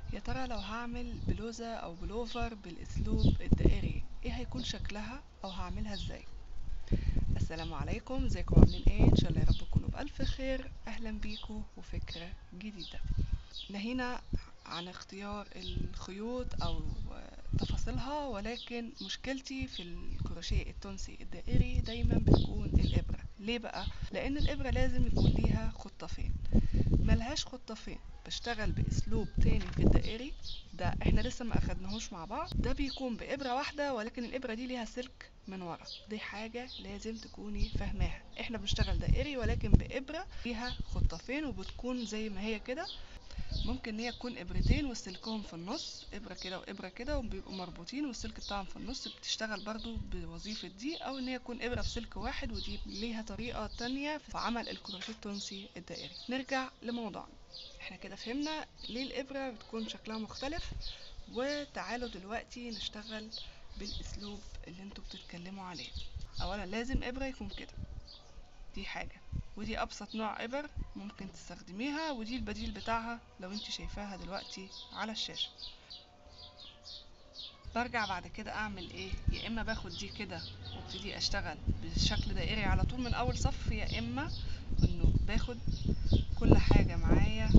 يا ترى لو هعمل بلوزة او بلوفر بالاسلوب الدائري ايه هيكون شكلها او هعملها ازاي السلام عليكم ازيكم عاملين ايه ان شاء الله يا رب تكونوا بالف خير اهلا بيكم وفكرة جديدة نهينا عن اختيار الخيوط او تفاصيلها ولكن مشكلتي في الكروشيه التونسي الدائري دايما بتكون الابرة ليه بقى لان الابرة لازم يكون ليها خطافين ملهاش خطافين بشتغل باسلوب تاني في الدائري ده احنا لسه ما اخدناهوش مع بعض ده بيكون بابرة واحدة ولكن الابرة دي ليها سلك من ورا دي حاجة لازم تكوني فاهماها احنا بنشتغل دائري ولكن بابرة ليها خطافين وبتكون زي ما هي كده ممكن ان هي تكون ابرتين وسلكهم في النص ابره كده وابره كده وبيبقوا مربوطين والسلك بتاعهم في النص بتشتغل برضو بوظيفه دي او ان هي تكون ابره في سلك واحد ودي ليها طريقه تانية في عمل الكروشيه التونسي الدائري نرجع لموضوعنا احنا كده فهمنا ليه الابره بتكون شكلها مختلف وتعالوا دلوقتي نشتغل بالاسلوب اللي انتوا بتتكلموا عليه اولا لازم ابره يكون كده دي حاجه ودي ابسط نوع ابر ممكن تستخدميها ودي البديل بتاعها لو انت شايفاها دلوقتي على الشاشة برجع بعد كده اعمل ايه يا اما باخد دي كده وابتدي اشتغل بشكل دائري على طول من اول صف يا اما انه باخد كل حاجة معايا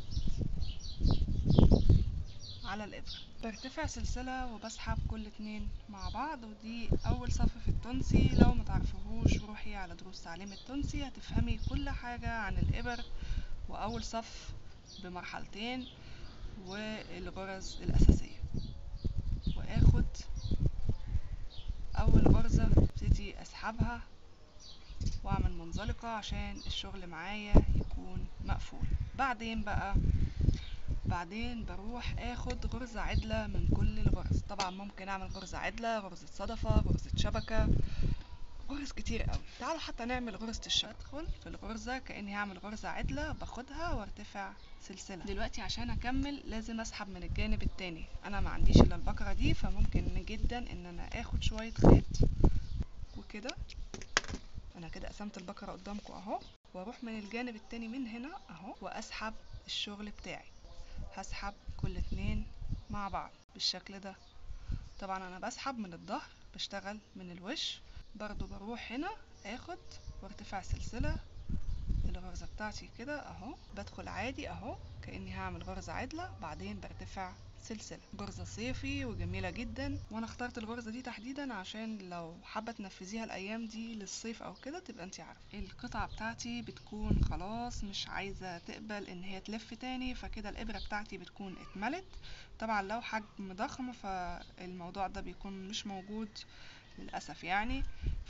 على الابرة برتفع سلسلة وبسحب كل اتنين مع بعض ودي اول صف في التونسي لو متعرفوهوش روحي على دروس تعليم التونسي هتفهمي كل حاجة عن الابر واول صف بمرحلتين والغرز الاساسية واخد اول غرزة ابتدي اسحبها واعمل منزلقة عشان الشغل معايا يكون مقفول بعدين بقى بعدين بروح اخد غرزة عدلة من كل الغرز طبعا ممكن اعمل غرزة عدلة غرزة صدفة غرزة شبكة غرز كتير قوي تعالوا حتى نعمل غرزة الشبكة ادخل في الغرزة كأني هعمل غرزة عدلة باخدها وارتفع سلسلة دلوقتي عشان اكمل لازم اسحب من الجانب التاني انا ما عنديش الا البكرة دي فممكن جدا ان انا اخد شوية خيط وكده انا كده قسمت البكرة قدامكم اهو واروح من الجانب التاني من هنا اهو واسحب الشغل بتاعي هسحب كل اتنين مع بعض بالشكل ده طبعا انا بسحب من الظهر بشتغل من الوش برضو بروح هنا اخد وارتفع سلسلة الغرزة بتاعتي كده اهو بدخل عادي اهو كأني هعمل غرزة عدلة بعدين برتفع سلسلة غرزة صيفي وجميلة جدا وانا اخترت الغرزة دي تحديدا عشان لو حابة تنفذيها الايام دي للصيف او كده تبقى انت عارفة القطعة بتاعتي بتكون خلاص مش عايزة تقبل ان هي تلف تاني فكده الابرة بتاعتي بتكون اتملت طبعا لو حجم ضخم فالموضوع ده بيكون مش موجود للأسف يعني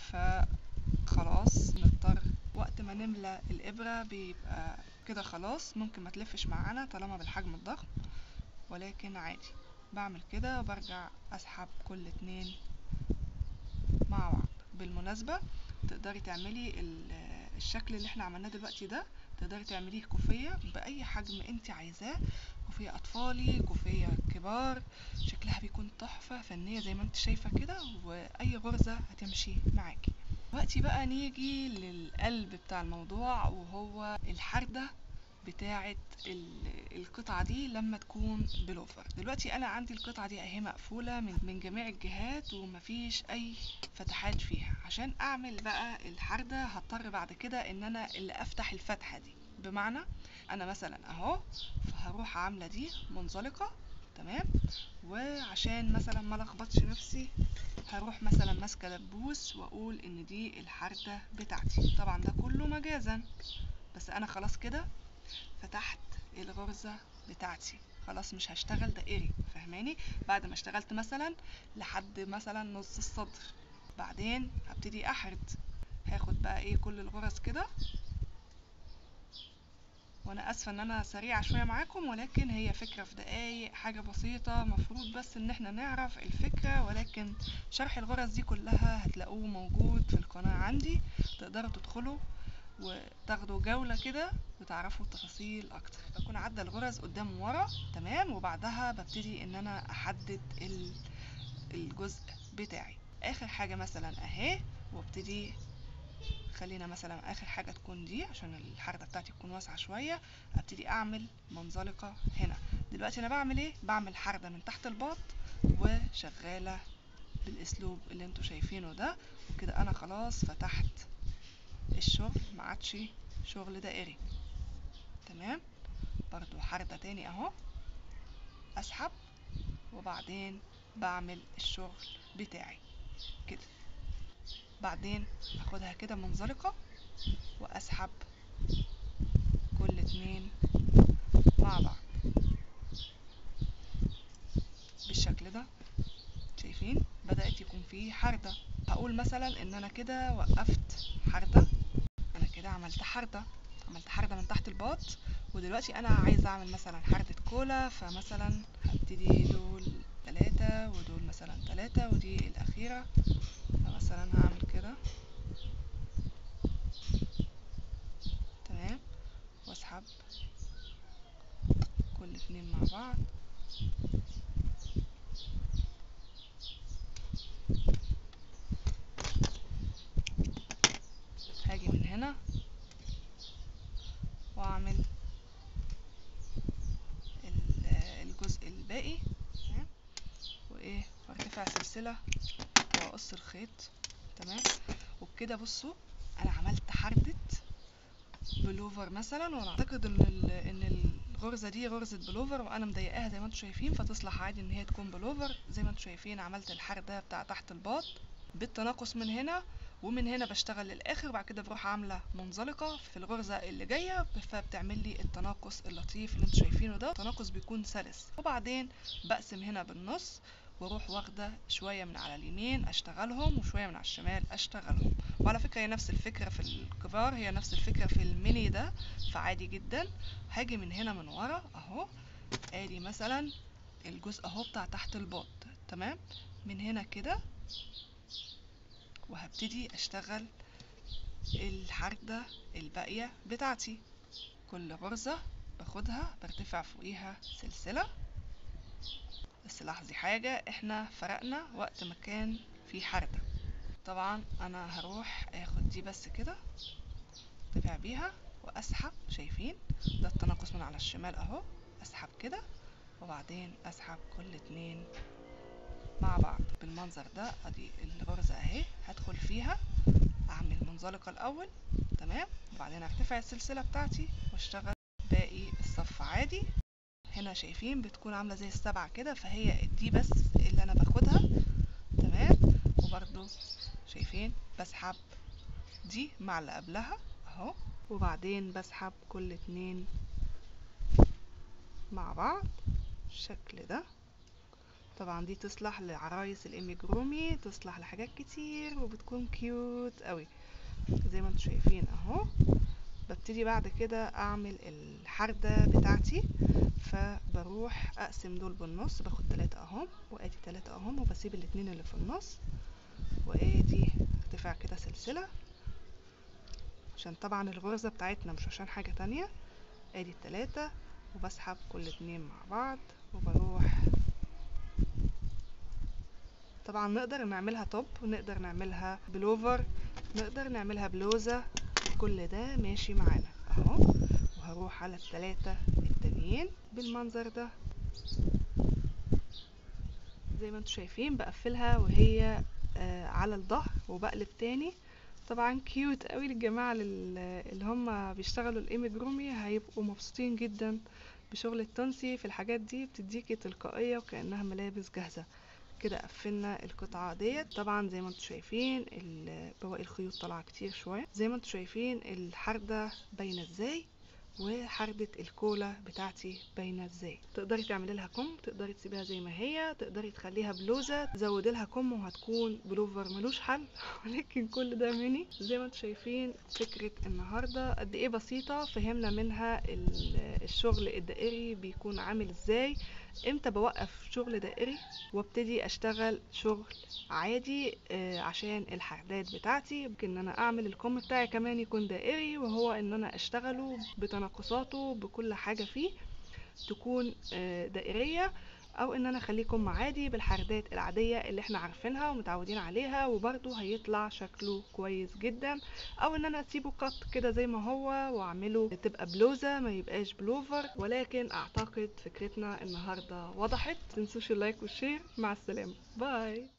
فخلاص نضطر وقت ما نملى الإبرة بيبقى كده خلاص ممكن ما تلفش معانا طالما بالحجم الضخم ولكن عادي بعمل كده وبرجع أسحب كل اتنين مع بعض بالمناسبة تقدري تعملي الشكل اللي احنا عملناه دلوقتي ده تقدري تعمليه كوفية بأي حجم انت عايزاه كوفية أطفالي كوفية كبار شكلها بيكون تحفة فنية زي ما انت شايفة كده وأي غرزة هتمشي معاكي دلوقتي بقى نيجي للقلب بتاع الموضوع وهو الحردة بتاعة القطعة دي لما تكون بلوفر دلوقتي انا عندي القطعة دي اهي مقفولة من, من جميع الجهات ومفيش اي فتحات فيها عشان اعمل بقى الحردة هضطر بعد كده ان انا اللي افتح الفتحة دي بمعنى انا مثلا اهو فهروح عاملة دي منزلقة تمام وعشان مثلا ما لخبطش نفسي هروح مثلا ماسكه دبوس واقول ان دي الحردة بتاعتي طبعا ده كله مجازا بس انا خلاص كده فتحت الغرزة بتاعتي خلاص مش هشتغل دائري فاهماني بعد ما اشتغلت مثلا لحد مثلا نص الصدر بعدين هبتدي احرد هاخد بقى ايه كل الغرز كده وانا اسفه ان انا سريعه شويه معاكم ولكن هي فكره في دقايق حاجه بسيطه مفروض بس ان احنا نعرف الفكره ولكن شرح الغرز دي كلها هتلاقوه موجود في القناه عندي تقدروا تدخلوا وتاخدوا جوله كده وتعرفوا التفاصيل اكتر بكون عدى الغرز قدام ورا تمام وبعدها ببتدي ان انا احدد الجزء بتاعي اخر حاجه مثلا اهي وابتدي خلينا مثلا اخر حاجة تكون دي عشان الحردة بتاعتي تكون واسعة شوية ابتدي اعمل منزلقة هنا دلوقتي انا بعمل ايه بعمل حردة من تحت الباط وشغالة بالاسلوب اللي انتوا شايفينه ده وكده انا خلاص فتحت الشغل ما عادش شغل دائري تمام برضو حردة تاني اهو اسحب وبعدين بعمل الشغل بتاعي كده بعدين اخدها كده منزلقة واسحب كل اتنين مع بعض بالشكل ده شايفين بدأت يكون فيه حردة هقول مثلا ان انا كده وقفت حردة انا كده عملت حردة عملت حردة من تحت الباط ودلوقتي انا عايزة اعمل مثلا حردة كولا فمثلا هبتدي دول تلاتة ودول مثلا تلاتة ودي الاخيرة فمثلا هعمل كده تمام واسحب كل اتنين مع بعض هاجي من هنا واعمل ال- الجزء الباقي تمام وايه وارتفع سلسلة واقص الخيط تمام وبكده بصوا انا عملت حردة بلوفر مثلا وانا اعتقد ان ال- ان الغرزة دي غرزة بلوفر وانا مضيقاها زي ما انتم شايفين فتصلح عادي ان هي تكون بلوفر زي ما انتم شايفين عملت الحردة بتاع تحت الباط بالتناقص من هنا ومن هنا بشتغل للاخر وبعد كده بروح عامله منزلقه في الغرزه اللي جايه فبتعمل لي التناقص اللطيف اللي انتوا شايفينه ده التناقص بيكون سلس وبعدين بقسم هنا بالنص واروح واخده شويه من على اليمين اشتغلهم وشويه من على الشمال اشتغلهم وعلى فكره هي نفس الفكره في الكبار هي نفس الفكره في الميني ده فعادي جدا هاجي من هنا من ورا اهو ادي مثلا الجزء اهو بتاع تحت الباط تمام من هنا كده وهبتدي اشتغل الحردة الباقية بتاعتي كل غرزة باخدها برتفع فوقيها سلسلة بس لاحظي حاجة احنا فرقنا وقت ما كان في حردة طبعا انا هروح اخد دي بس كده ارتفع بيها واسحب شايفين ده التناقص من على الشمال اهو اسحب كده وبعدين اسحب كل اتنين مع بعض بالمنظر ده ادي الغرزة اهي هدخل فيها اعمل منزلقة الاول تمام وبعدين ارتفع السلسلة بتاعتي واشتغل باقي الصف عادي هنا شايفين بتكون عاملة زي السبعة كده فهي دي بس اللي انا باخدها تمام وبرضو شايفين بسحب دي مع اللي قبلها اهو وبعدين بسحب كل اتنين مع بعض بالشكل ده طبعا دي تصلح لعرايس الاميجرومي تصلح لحاجات كتير وبتكون كيوت قوي زي ما انتم شايفين اهو ببتدي بعد كده اعمل الحردة بتاعتي فبروح اقسم دول بالنص باخد تلاتة اهم وادي تلاتة اهم وبسيب الاتنين اللي في النص وادي ارتفاع كده سلسلة عشان طبعا الغرزة بتاعتنا مش عشان حاجة تانية ادي التلاتة وبسحب كل اتنين مع بعض وبروح طبعا نقدر نعملها توب ونقدر نعملها بلوفر نقدر نعملها بلوزة كل ده ماشي معانا اهو وهروح على التلاتة التانيين بالمنظر ده زي ما انتوا شايفين بقفلها وهي آه على الظهر وبقلب تاني طبعا كيوت قوي للجماعة لل- اللي هم بيشتغلوا الايميجرومي هيبقوا مبسوطين جدا بشغل التونسي في الحاجات دي بتديكي تلقائية وكأنها ملابس جاهزة كده قفلنا القطعة ديت طبعا زي ما انتم شايفين ال- بواقي الخيوط طالعة كتير شوية زي ما انتم شايفين الحردة باينة ازاي وحردة الكولا بتاعتي باينة ازاي تقدري تعملي لها كم تقدري تسيبيها زي ما هي تقدري تخليها بلوزة تزودي لها كم وهتكون بلوفر ملوش حل ولكن كل ده ميني زي ما انتم شايفين فكرة النهاردة قد ايه بسيطة فهمنا منها ال- الشغل الدائري بيكون عامل ازاي امتى بوقف شغل دائري وابتدي اشتغل شغل عادي آه، عشان الحردات بتاعتي ممكن ان انا اعمل الكم بتاعي كمان يكون دائري وهو ان انا اشتغله بتناقصاته بكل حاجة فيه تكون آه، دائرية او ان انا اخليكم عادي بالحردات العادية اللي احنا عارفينها ومتعودين عليها وبرضو هيطلع شكله كويس جدا او ان انا اسيبه قط كده زي ما هو واعمله تبقى بلوزة ما يبقاش بلوفر ولكن اعتقد فكرتنا النهاردة وضحت متنسوش اللايك والشير مع السلامة باي